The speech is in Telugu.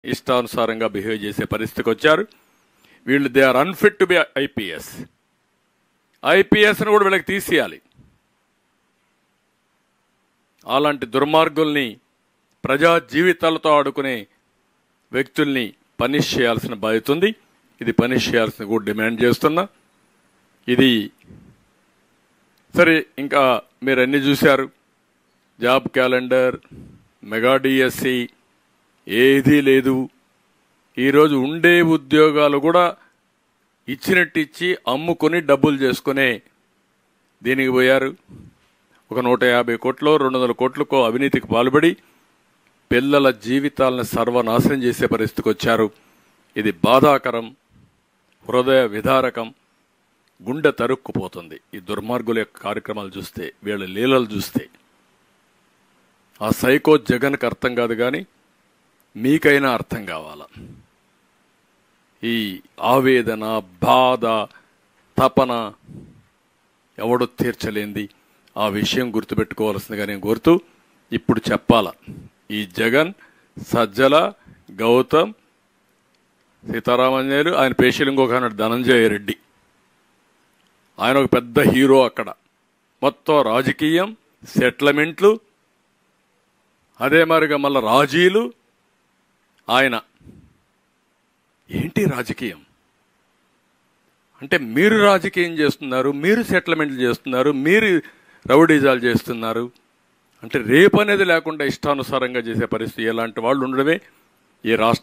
ఇష్టానుసారంగా బిహేవ్ చేసే పరిస్థితికి వచ్చారు వీళ్ళు they are unfit to be IPS ఐపీఎస్ను కూడా వీళ్ళకి తీసేయాలి అలాంటి దుర్మార్గుల్ని ప్రజా జీవితాలతో ఆడుకునే వ్యక్తుల్ని పనిష్ చేయాల్సిన బాధ్యత ఉంది ఇది పనిష్ చేయాల్సిన కూడా డిమాండ్ చేస్తున్నా ఇది సరే ఇంకా మీరు అన్ని చూశారు జాబ్ క్యాలెండర్ మెగా డిఎస్సి ఏదీ లేదు ఈరోజు ఉండే ఉద్యోగాలు కూడా ఇచ్చినట్టు ఇచ్చి అమ్ముకొని డబ్బులు చేసుకునే దీనికి పోయారు ఒక నూట యాభై కోట్లు రెండు వందల కోట్లకో అవినీతికి పాల్పడి పిల్లల జీవితాలను సర్వనాశనం చేసే పరిస్థితికి వచ్చారు ఇది బాధాకరం హృదయ విదారకం గుండె తరుక్కుపోతుంది ఈ దుర్మార్గుల యొక్క కార్యక్రమాలు చూస్తే వీళ్ళ లీలలు చూస్తే ఆ సైకో జగన్కి అర్థం కాదు కానీ మీకైనా అర్థం కావాలా ఈ ఆవేదన బాధ తపన ఎవడు తీర్చలేంది ఆ విషయం గుర్తుపెట్టుకోవాల్సిందిగా నేను కోరుతూ ఇప్పుడు చెప్పాల ఈ జగన్ సజ్జల గౌతమ్ సీతారామంజనేయులు ఆయన పేషీలు ఇంకొక ఆయన ధనంజయ రెడ్డి ఆయన ఒక పెద్ద హీరో అక్కడ మొత్తం రాజకీయం సెటిల్మెంట్లు అదే మరిగా మళ్ళీ రాజీలు ఆయన ఏంటి రాజకీయం అంటే మీరు రాజకీయం చేస్తున్నారు మీరు సెటిల్మెంట్లు చేస్తున్నారు మీరు రౌడీజాలు చేస్తున్నారు అంటే రేపు అనేది లేకుండా ఇష్టానుసారంగా చేసే పరిస్థితి ఎలాంటి వాళ్ళు ఉండడమే ఈ రాష్ట్ర